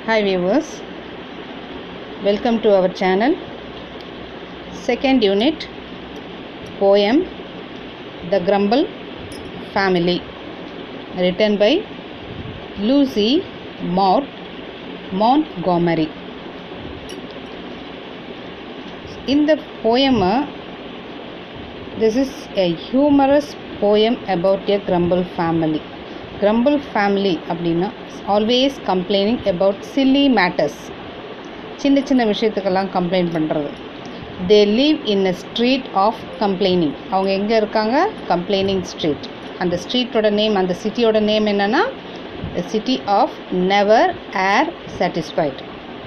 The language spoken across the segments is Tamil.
Hi viewers, welcome to our channel. Second unit poem The Grumble Family written by Lucy Maud Montgomery. In the poem, uh, this is a humorous poem about a grumble family. grumble family அப்படின்னா always complaining about silly matters சின்ன சின்ன விஷயத்துக்கெல்லாம் கம்ப்ளைண்ட் பண்ணுறது they live in a street of complaining அவங்க எங்கே இருக்காங்க கம்ப்ளைனிங் ஸ்ட்ரீட் அந்த ஸ்ட்ரீட்டோட நேம் அந்த சிட்டியோட நேம் என்னென்னா city of never are satisfied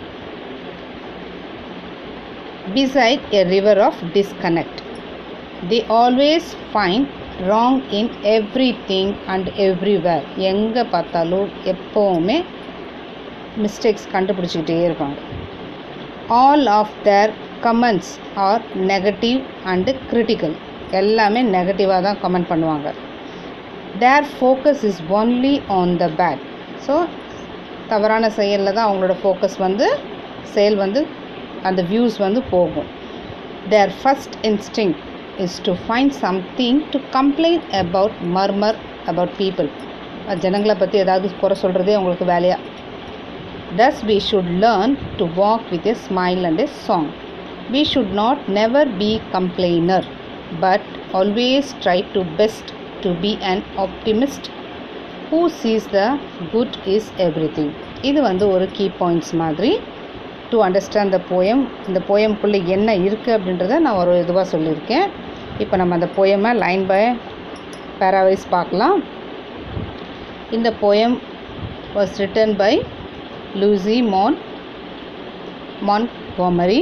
beside a river of disconnect. They always find wrong in everything and everywhere. எங்கே பார்த்தாலும் எப்போவுமே மிஸ்டேக்ஸ் கண்டுபிடிச்சிக்கிட்டே இருப்பாங்க all of their comments are negative and critical எல்லாமே நெகட்டிவாக தான் கமெண்ட் பண்ணுவாங்க their focus is only on the bad so தவறான செயலில் தான் அவங்களோட ஃபோக்கஸ் வந்து செயல் வந்து அந்த வியூஸ் வந்து போகும் their first instinct is to find something to complaint about murmur about people ஜனங்களை பற்றி ஏதாவது குறை சொல்கிறதே அவங்களுக்கு வேலையா thus we should learn to walk with a smile and a song we should not never be complainer but always try to best to be an optimist who sees the good is everything இது வந்து ஒரு கீ பாயிண்ட்ஸ் மாதிரி டு அண்டர்ஸ்டாண்ட் த போயம் இந்த போயம்குள்ளே என்ன இருக்குது அப்படின்றத நான் ஒரு இதுவாக சொல்லியிருக்கேன் இப்போ நம்ம அந்த போயமை லைன் பை பேராவைஸ் பார்க்கலாம் இந்த poem was written by Lucy Maud Montgomery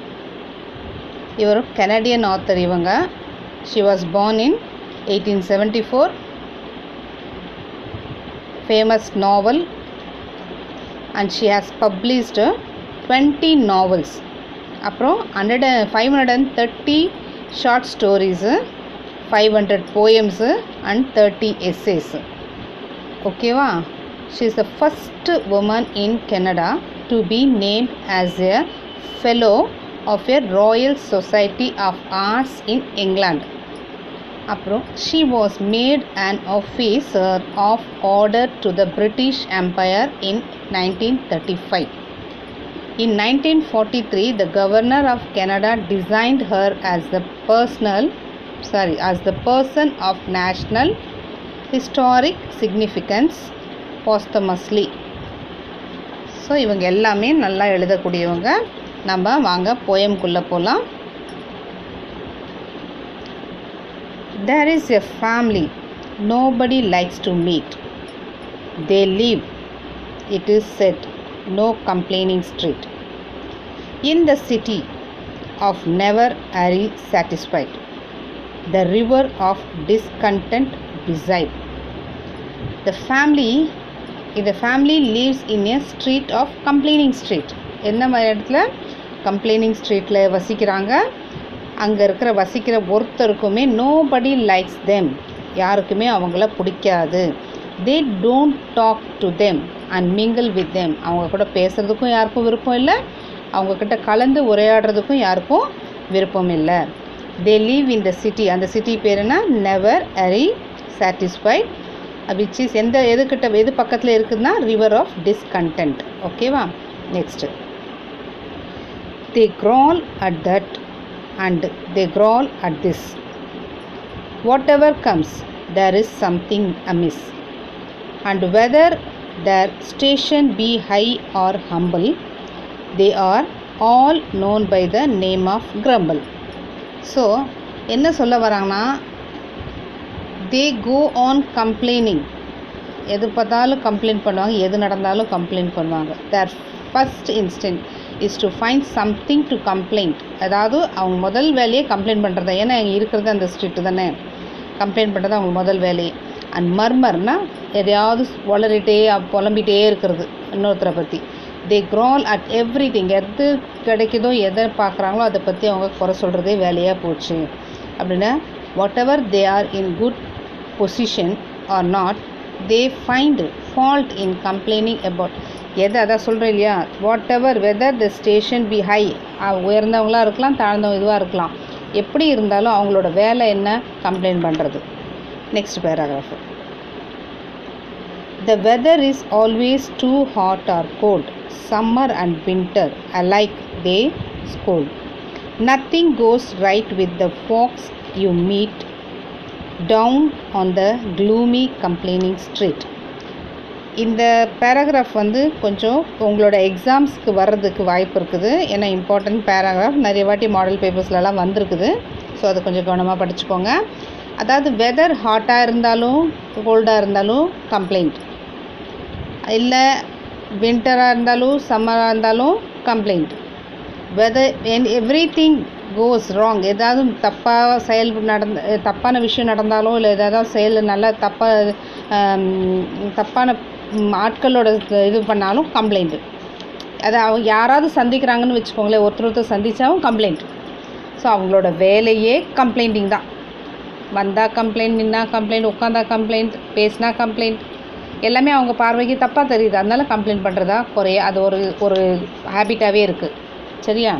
இவர் கனடியன் ஆத்தர் இவங்க she was born in eighteen seventy four famous novel and she has published twenty novels அப்புறம் hundred five hundred and thirty short stories five hundred poems and thirty essays ஓகேவா she is the first woman in Canada to be named as a fellow of a royal society of arts in England அப்புறம் she was made an officer of order to the British Empire in nineteen thirty five In 1943, the governor of Canada designed her as the personal, sorry, as the person of national historic significance posthumously. So இவங்க எல்லாமே நல்லா எழுதக்கூடியவங்க நம்ம வாங்க போயம்குள்ளே போகலாம் there is a family nobody likes to meet they live it is said no complaining street. In the city of never are satisfied, the river of discontent beside. The family, the family lives in a street of complaining street. என்ன மாதிரி இடத்துல கம்ப்ளைனிங் ஸ்ட்ரீட்டில் வசிக்கிறாங்க அங்கே இருக்கிற வசிக்கிற ஒருத்தருக்குமே நோபடி லைக்ஸ் தெம் யாருக்குமே அவங்கள பிடிக்காது they don't talk to them and mingle with them அவங்க கூட பேசுகிறதுக்கும் யாருக்கும் விருப்பம் இல்லை அவங்கக்கிட்ட கலந்து உரையாடுறதுக்கும் யாருக்கும் விருப்பம் இல்லை they live in the city அந்த சிட்டி பேர் என்ன never are satisfied which is எந்த எதுக்கிட்ட எது பக்கத்தில் இருக்குதுன்னா ரிவர் ஆஃப் டிஸ்கண்டென்ட் ஓகேவா next they crawl at that and they crawl at this whatever comes there is something amiss and whether their station be high or humble, they are all known by the name of grumble. So என்ன சொல்ல வராங்கன்னா தே கோ ஆன் கம்ப்ளைனிங் எது பார்த்தாலும் கம்ப்ளைண்ட் பண்ணுவாங்க எது நடந்தாலும் கம்ப்ளைண்ட் பண்ணுவாங்க their first instant is to find something to complaint அதாவது அவங்க முதல் வேலையே கம்ப்ளைண்ட் பண்ணுறது ஏன்னா இருக்கிறது அந்த ஸ்ட்ரீட்டு தானே கம்ப்ளைண்ட் பண்ணுறது அவங்க முதல் வேலையே அண்ட் மர்மர்னா எதையாவது வளரிட்டே புலம்பிகிட்டே இருக்கிறது இன்னொருத்தரை பற்றி they crawl at everything எது கிடைக்குதோ எதை பார்க்குறாங்களோ அதை பற்றி அவங்க குறை சொல்கிறதே வேலையாக போச்சு அப்படின்னா whatever they are in good position or not they find fault in complaining about எது அதான் சொல்கிறேன் இல்லையா whatever whether the station be high உயர்ந்தவங்களாக இருக்கலாம் தாழ்ந்தவங்க இதுவாக இருக்கலாம் எப்படி இருந்தாலும் அவங்களோட வேலை என்ன கம்ப்ளைண்ட் பண்ணுறது next paragraph The weather is always too hot or cold, summer and winter alike they scold. Nothing goes right with the folks you meet down on the gloomy complaining street. இந்த பேராகிராஃப் வந்து கொஞ்சம் உங்களோட எக்ஸாம்ஸ்க்கு வர்றதுக்கு வாய்ப்பு இருக்குது ஏன்னா இம்பார்ட்டன்ட் பேராகிராஃப் நிறைய வாட்டி மாடல் பேப்பர்ஸ்லலாம் வந்திருக்குது ஸோ அதை கொஞ்சம் கவனமாக படிச்சுக்கோங்க அதாவது வெதர் ஹாட்டாக இருந்தாலும் கோல்டாக இருந்தாலும் கம்ப்ளைண்ட் இல்லை வின்டராக இருந்தாலும் சம்மராக இருந்தாலும் complaint weather everything goes wrong ஏதாவது தப்பாக செயல் நடந்த தப்பான விஷயம் நடந்தாலும் இல்லை ஏதாவது செயல் நல்லா தப்பாக தப்பான ம், ஆட்களோட இது பண்ணாலும் கம்ப்ளைண்ட்டு அதை அவங்க யாராவது சந்திக்கிறாங்கன்னு வச்சுக்கோங்களேன் ஒருத்தர் ஒருத்தர் சந்தித்தாவும் கம்ப்ளைண்ட் ஸோ அவங்களோட வேலையே கம்ப்ளைண்டிங் தான் வந்தால் கம்ப்ளைண்ட் நின்னா கம்ப்ளைண்ட் உட்காந்தா கம்ப்ளைண்ட் பேசினா கம்ப்ளைண்ட் எல்லாமே அவங்க பார்வைக்கு தப்பாக தெரியுது அதனால கம்ப்ளைண்ட் பண்ணுறதா குறைய அது ஒரு ஒரு ஹேபிட்டாகவே இருக்குது சரியா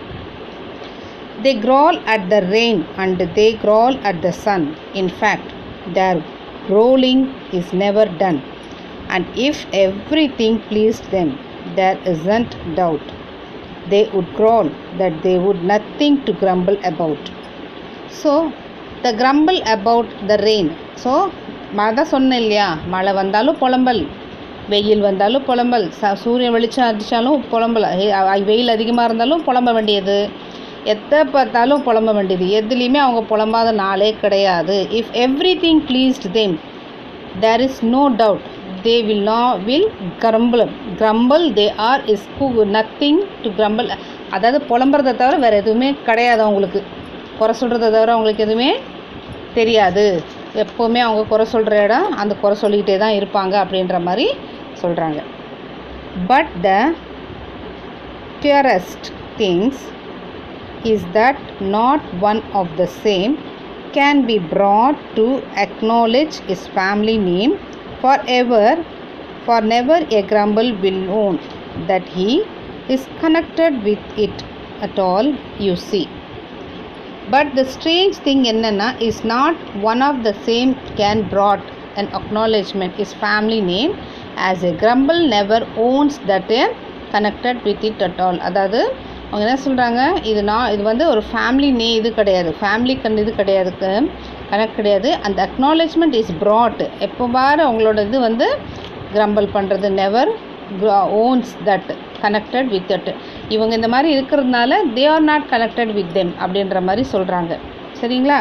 They growl at the rain and they growl at the sun. In fact, their growling is never done. And if everything pleased them, there isn't doubt. They would growl that they would nothing to grumble about. So the grumble about the rain so அதான் சொன்னேன் இல்லையா மழை வந்தாலும் புலம்பல் வெயில் வந்தாலும் புலம்பல் ச சூரியன் வெளிச்சம் அடித்தாலும் புலம்பல் ஹே- அ- வெயில் அதிகமாக இருந்தாலும் புலம்ப வேண்டியது எத்தை பார்த்தாலும் புலம்ப வேண்டியது எதுலேயுமே அவங்க புலம்பாத நாளே கிடையாது if everything pleased them there is no doubt they will நா will grumble grumble they are is nothing to grumble அதாவது புலம்புறதை தவிர வேறு எதுவுமே கிடையாது அவங்களுக்கு குறை சொல்கிறத தவிர அவங்களுக்கு எதுவுமே தெரியாது எப்போவுமே அவங்க குறை சொல்கிற இடம் அந்த குறை சொல்லிக்கிட்டே தான் இருப்பாங்க அப்படின்ற மாதிரி சொல்கிறாங்க but the purest things is that not one of the same can be brought to acknowledge his family name forever for never a grumble will own that he is connected with it at all you see but the strange thing என்னன்னா is not one of the same can brought an acknowledgement his family name as a grumble never owns that a connected with it at all அதாவது அவங்க என்ன சொல்கிறாங்க இது நான் இது வந்து ஒரு ஃபேமிலி நே இது கிடையாது ஃபேமிலி கண் இது கிடையாது கனெக்ட் கிடையாது அந்த அக்னாலேஜ்மெண்ட் இஸ் brought எப்போ பாரு அவங்களோட இது வந்து கிரம்பிள் பண்ணுறது never owns that connected with that இவங்க இந்த மாதிரி இருக்கிறதுனால they are not connected with them அப்படின்ற மாதிரி சொல்கிறாங்க சரிங்களா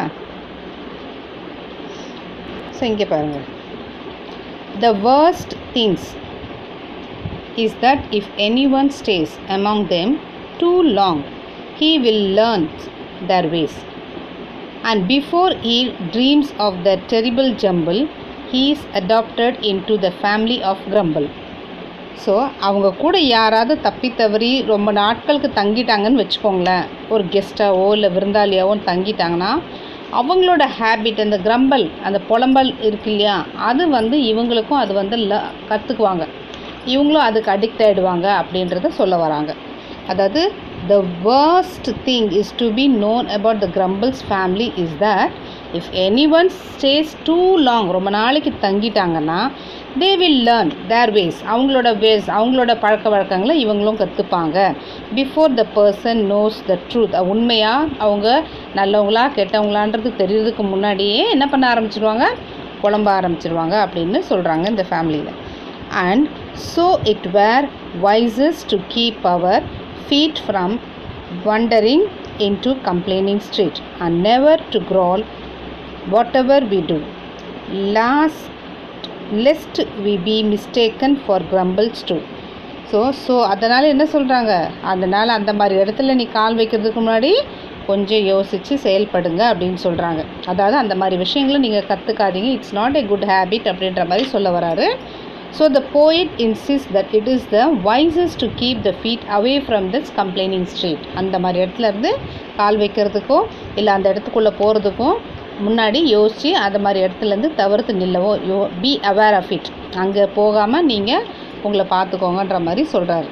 ஸோ இங்கே பாருங்கள் the worst things is that if anyone stays among them too long, he will learn their ways. And before he dreams of the terrible jumble, he is adopted into the family of grumble. So அவங்க கூட யாராவது தப்பி தவறி ரொம்ப நாட்களுக்கு தங்கிட்டாங்கன்னு வச்சுக்கோங்களேன் ஒரு கெஸ்ட்டாவோ இல்லை விருந்தாளியாவோ தங்கிட்டாங்கன்னா அவங்களோட ஹேபிட் அந்த கிரம்பல் அந்த புலம்பல் இருக்கு இல்லையா அது வந்து இவங்களுக்கும் அது வந்து ல கற்றுக்குவாங்க இவங்களும் அதுக்கு அடிக்ட் ஆகிடுவாங்க அப்படின்றத சொல்ல வராங்க அதாவது the worst thing is to be known about the grumbles family is that if anyone stays too long ரொம்ப நாளைக்கு தங்கிட்டாங்கன்னா they will learn their ways அவங்களோட வேஸ் அவங்களோட பழக்க வழக்கங்களை இவங்களும் கற்றுப்பாங்க before the person knows the truth உண்மையாக அவங்க நல்லவங்களா கெட்டவங்களான்றது தெரியறதுக்கு முன்னாடியே என்ன பண்ண ஆரம்பிச்சிருவாங்க புலம்ப ஆரம்பிச்சிருவாங்க அப்படின்னு சொல்கிறாங்க இந்த ஃபேமிலியில் and so it were wisest to keep our feet from wandering into complaining street and never to growl whatever we do last lest we be mistaken for grumbles too so so அதனால் என்ன சொல்கிறாங்க அதனால் அந்த மாதிரி இடத்துல நீ கால் வைக்கிறதுக்கு முன்னாடி கொஞ்சம் யோசித்து செயல்படுங்க அப்படின்னு சொல்கிறாங்க அதாவது அந்த மாதிரி விஷயங்களை நீங்கள் கற்றுக்காதீங்க it's not a good habit அப்படின்ற மாதிரி சொல்ல வராரு so the poet insists that it is the wisest to keep the feet away from this complaining street அந்த மாதிரி இடத்துல இருந்து கால் வைக்கிறதுக்கோ இல்லை அந்த இடத்துக்குள்ளே போகிறதுக்கும் முன்னாடி யோசித்து அந்த மாதிரி இடத்துலேருந்து தவிர்த்து நில்லவோ you be aware of it அங்கே போகாமல் நீங்கள் உங்களை பார்த்துக்கோங்கன்ற மாதிரி சொல்கிறாரு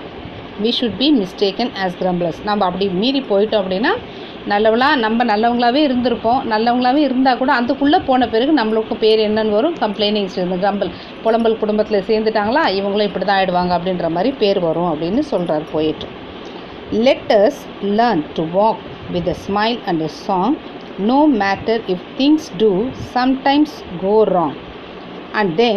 we should be mistaken as grumblers நம்ம அப்படி மீறி போயிட்டோம் அப்படின்னா நல்லவங்களா நம்ம நல்லவங்களாவே இருந்திருப்போம் நல்லவங்களாவே இருந்தால் கூட அதுக்குள்ளே போன பிறகு நம்மளுக்கு பேர் என்னன்னு வரும் கம்ப்ளைனிங்ஸ் இந்த கிரம்பிள் புலம்பல் குடும்பத்தில் சேர்ந்துட்டாங்களா இவங்களும் இப்படி தான் ஆயிடுவாங்க அப்படின்ற மாதிரி பேர் வரும் அப்படின்னு சொல்கிறார் போயிட்டு let us learn to walk with a smile and a song no matter if things do sometimes go wrong and then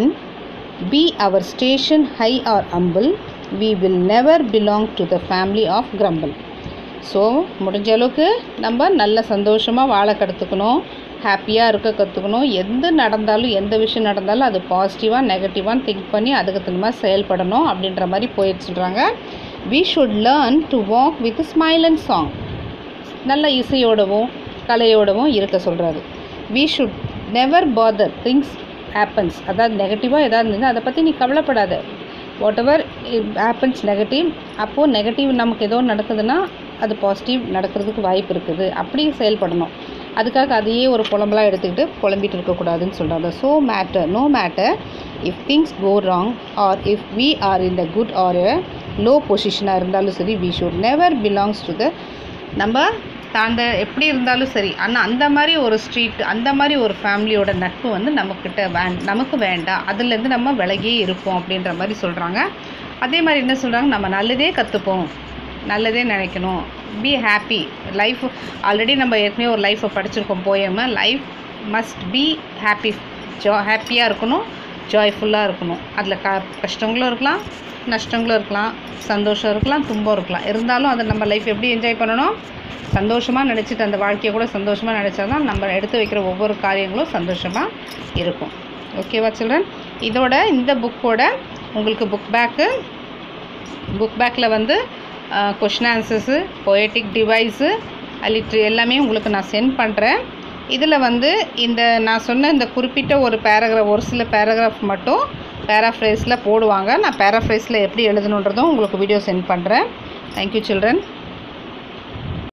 be our station high or humble we will never belong to the family of grumble so முடிஞ்ச அளவுக்கு நம்ம நல்ல சந்தோஷமாக வாழ கற்றுக்கணும் ஹாப்பியாக இருக்க கற்றுக்கணும் எந்த நடந்தாலும் எந்த விஷயம் நடந்தாலும் அது பாசிட்டிவாக நெகட்டிவாக திங்க் பண்ணி அதுக்கு தகுந்த செயல்படணும் அப்படின்ற மாதிரி போயிட்டு சொல்கிறாங்க we should learn to walk with smile and song நல்ல இசையோடவும் கலையோடவும் இருக்க சொல்கிறாரு we should never bother things happens அதாவது நெகட்டிவாக ஏதாவது இருந்ததுன்னா அதை பற்றி நீ கவலைப்படாத வாட் எவர் ஹேப்பன்ஸ் நெகட்டிவ் அப்போது நெகட்டிவ் நமக்கு ஏதோ நடக்குதுன்னா அது பாசிட்டிவ் நடக்கிறதுக்கு வாய்ப்பு இருக்குது அப்படி செயல்படணும் அதுக்காக அதையே ஒரு புலம்பலாக எடுத்துக்கிட்டு புலம்பிட்டு இருக்கக்கூடாதுன்னு சொல்கிறாங்க so matter no matter if things go wrong or if we are in the good or low பொசிஷனாக இருந்தாலும் சரி we should never belongs to the நம்ம தாண்ட எப்படி இருந்தாலும் சரி ஆனால் அந்த மாதிரி ஒரு ஸ்ட்ரீட் அந்த மாதிரி ஒரு ஃபேமிலியோட நட்பு வந்து நம்மக்கிட்ட வே நமக்கு வேண்டாம் அதுலேருந்து நம்ம விலகியே இருப்போம் அப்படின்ற மாதிரி சொல்கிறாங்க அதே மாதிரி என்ன சொல்கிறாங்க நம்ம நல்லதே கற்றுப்போம் நல்லதே நினைக்கணும் பி ஹாப்பி லைஃப் ஆல்ரெடி நம்ம ஏற்கனவே ஒரு லைஃப்பை படிச்சிருக்கோம் poem life must be happy ஜா ஹாப்பியாக இருக்கணும் ஜாய்ஃபுல்லாக இருக்கணும் அதில் க கஷ்டங்களும் இருக்கலாம் நஷ்டங்களும் இருக்கலாம் சந்தோஷம் இருக்கலாம் துன்பம் இருக்கலாம் இருந்தாலும் அதை நம்ம லைஃப் எப்படி என்ஜாய் பண்ணணும் சந்தோஷமாக நினச்சிட்டு அந்த வாழ்க்கையை கூட சந்தோஷமாக நினச்சா தான் நம்ம எடுத்து வைக்கிற ஒவ்வொரு காரியங்களும் சந்தோஷமாக இருக்கும் ஓகேவா சில்ட்ரன் இதோட இந்த புக்கோட உங்களுக்கு புக் பேக்கு புக் பேக்கில் வந்து கொஷின் ஆன்சர்ஸு பொயட்டிக் டிவைஸு லிட்ரு எல்லாமே உங்களுக்கு நான் சென்ட் பண்ணுறேன் இதில் வந்து இந்த நான் சொன்ன இந்த குறிப்பிட்ட ஒரு பேராகிராஃப் ஒரு சில பேராகிராஃப் மட்டும் பேராஃப்ரேஸில் போடுவாங்க நான் பேராஃப்ரேஸில் எப்படி எழுதணுன்றதும் உங்களுக்கு வீடியோ சென்ட் பண்ணுறேன் தேங்க்யூ சில்ட்ரன்